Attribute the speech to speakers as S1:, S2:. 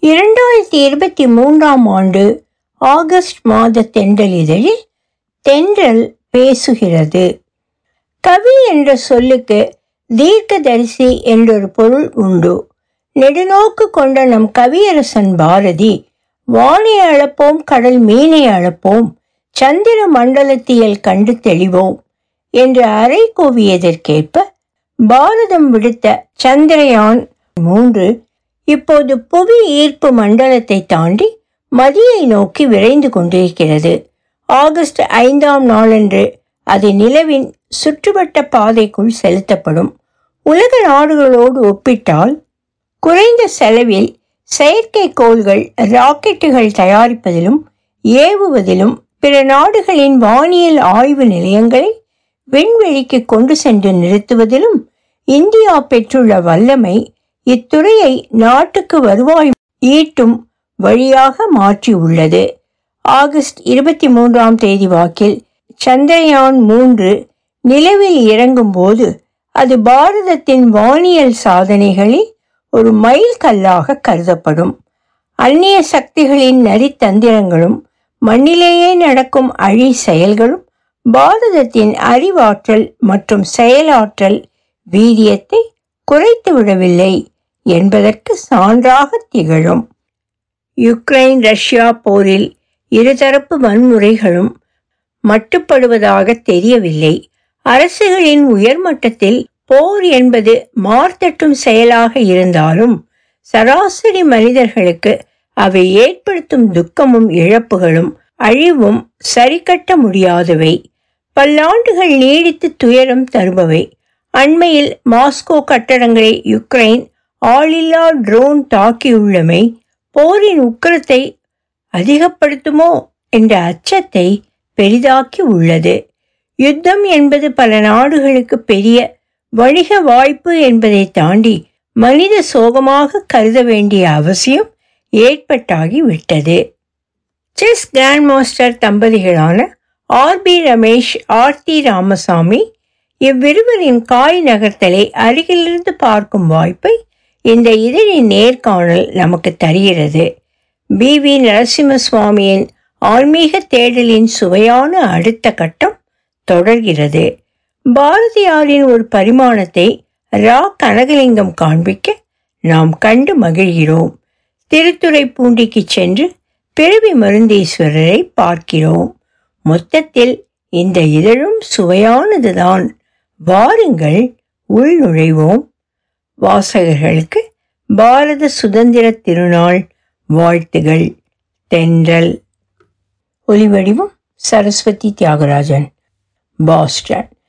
S1: இரண்டாயிரத்தி இருபத்தி மூன்றாம் ஆண்டு ஆகஸ்ட் மாத தென்றல் இதழில் தென்றல் பேசுகிறது கவி என்ற சொல்லுக்கு தீர்க்கதரிசி என்றொரு பொருள் உண்டு நெடுநோக்கு கொண்ட நம் கவியரசன் பாரதி வானை அளப்போம் கடல் மீனை அளப்போம் சந்திர மண்டலத்தியல் கண்டு தெளிவோம் என்று அறை கூவியதற்கேற்ப பாரதம் விடுத்த சந்திரயான் மூன்று இப்போது புவி ஈர்ப்பு மண்டலத்தை தாண்டி மதியை நோக்கி விரைந்து கொண்டிருக்கிறது ஆகஸ்ட் ஐந்தாம் நாளன்று அது நிலவின் சுற்றுவட்ட பாதைக்குள் செலுத்தப்படும் உலக நாடுகளோடு ஒப்பிட்டால் குறைந்த செலவில் செயற்கைக்கோள்கள் ராக்கெட்டுகள் தயாரிப்பதிலும் ஏவுவதிலும் பிற நாடுகளின் வானியல் ஆய்வு நிலையங்களை விண்வெளிக்கு கொண்டு சென்று நிறுத்துவதிலும் இந்தியா பெற்றுள்ள வல்லமை இத்துறையை நாட்டுக்கு வருவாய் ஈட்டும் வழியாக மாற்றியுள்ளது ஆகஸ்ட் இருபத்தி மூன்றாம் தேதி வாக்கில் சந்திரயான் மூன்று நிலவில் இறங்கும் போது அது பாரதத்தின் வானியல் சாதனைகளில் ஒரு மைல் கல்லாக கருதப்படும் அந்நிய சக்திகளின் நரித்தந்திரங்களும் மண்ணிலேயே நடக்கும் அழி செயல்களும் பாரதத்தின் அறிவாற்றல் மற்றும் செயலாற்றல் வீரியத்தை குறைத்து விடவில்லை என்பதற்கு சான்றாக திகழும் யுக்ரைன் ரஷ்யா போரில் இருதரப்பு வன்முறைகளும் மட்டுப்படுவதாக தெரியவில்லை அரசுகளின் உயர்மட்டத்தில் போர் என்பது மார்த்தட்டும் செயலாக இருந்தாலும் சராசரி மனிதர்களுக்கு அவை ஏற்படுத்தும் துக்கமும் இழப்புகளும் அழிவும் சரிக்கட்ட முடியாதவை பல்லாண்டுகள் நீடித்து துயரம் தருபவை அண்மையில் மாஸ்கோ கட்டடங்களை யுக்ரைன் ஆளில்லா ட்ரோன் தாக்கியுள்ளமை போரின் உக்கிரத்தை அதிகப்படுத்துமோ என்ற அச்சத்தை பெரிதாக்கி உள்ளது யுத்தம் என்பது பல நாடுகளுக்கு பெரிய வணிக வாய்ப்பு என்பதை தாண்டி மனித சோகமாக கருத வேண்டிய அவசியம் ஏற்பட்டாகி விட்டது செஸ் கிராண்ட் மாஸ்டர் தம்பதிகளான ஆர் பி ரமேஷ் ஆர்த்தி ராமசாமி இவ்விருவரின் காய் நகர்த்தலை அருகிலிருந்து பார்க்கும் வாய்ப்பை இந்த இதழின் நேர்காணல் நமக்கு தருகிறது பி வி நரசிம்ம சுவாமியின் ஆன்மீக தேடலின் சுவையான அடுத்த கட்டம் தொடர்கிறது பாரதியாரின் ஒரு பரிமாணத்தை ரா கனகலிங்கம் காண்பிக்க நாம் கண்டு மகிழ்கிறோம் திருத்துறைப்பூண்டிக்கு சென்று பிறவி மருந்தீஸ்வரரை பார்க்கிறோம் மொத்தத்தில் இந்த இதழும் சுவையானதுதான் வாருங்கள் உள் நுழைவோம் வாசகர்களுக்கு பாரத சுதந்திர திருநாள் வாழ்த்துகள் தென்றல் ஒலிவடிவம் சரஸ்வதி தியாகராஜன் பாஸ்டன்